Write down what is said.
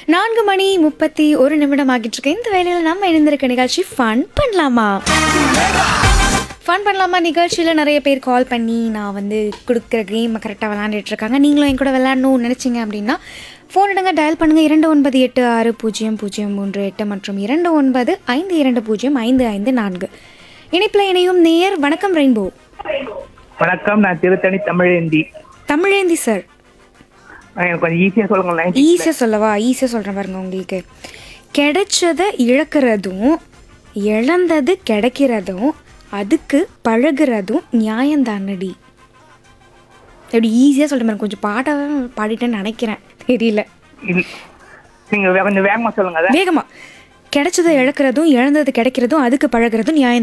நான்கு மணி முப்பத்தி ஒரு நிமிடம் ஆகிட்டு இருக்கு இந்த வேலையில் நம்ம இணைந்திருக்க நிகழ்ச்சி ஃபன் பண்ணலாமா ஃபன் பண்ணலாமா நிகழ்ச்சியில் நிறைய பேர் கால் பண்ணி நான் வந்து கொடுக்குற கேமை கரெக்டாக விளாண்டுட்டு இருக்காங்க நீங்களும் என் கூட விளையாடணும்னு நினச்சிங்க அப்படின்னா ஃபோன் எடுங்க டயல் பண்ணுங்கள் இரண்டு ஒன்பது எட்டு ஆறு பூஜ்ஜியம் பூஜ்ஜியம் மூன்று எட்டு மற்றும் இரண்டு ஒன்பது ஐந்து இரண்டு பூஜ்ஜியம் ஐந்து ஐந்து நான்கு இணைப்பில் இணையும் நேயர் வணக்கம் ரெயின்போ வணக்கம் நான் திருத்தணி தமிழேந்தி தமிழேந்தி சார் எனக்கு கொஞ்சம் ஈஸியா சொல்லுங்களேன் ஈஸியாக சொல்லவா ஈஸியாக சொல்கிறேன் பாருங்க உங்களுக்கு கிடைச்சதை இழக்கிறதும் இழந்தது கிடைக்கிறதும் அதுக்கு பழகுறதும் நியாயந்தானடி எப்படி ஈஸியாக சொல்கிறேன் பாருங்க கொஞ்சம் பாட்டாக பாடிட்டேன்னு நினைக்கிறேன் தெரியல இல்ல- நீங்க வே- கொஞ்சம் வேகமா சொல்லுங்க அதை வேகமாக கிடைச்சதை இழக்கிறதும் இழந்தது கிடைக்கிறதும் அதுக்கு பழகுறதும் நியாயம்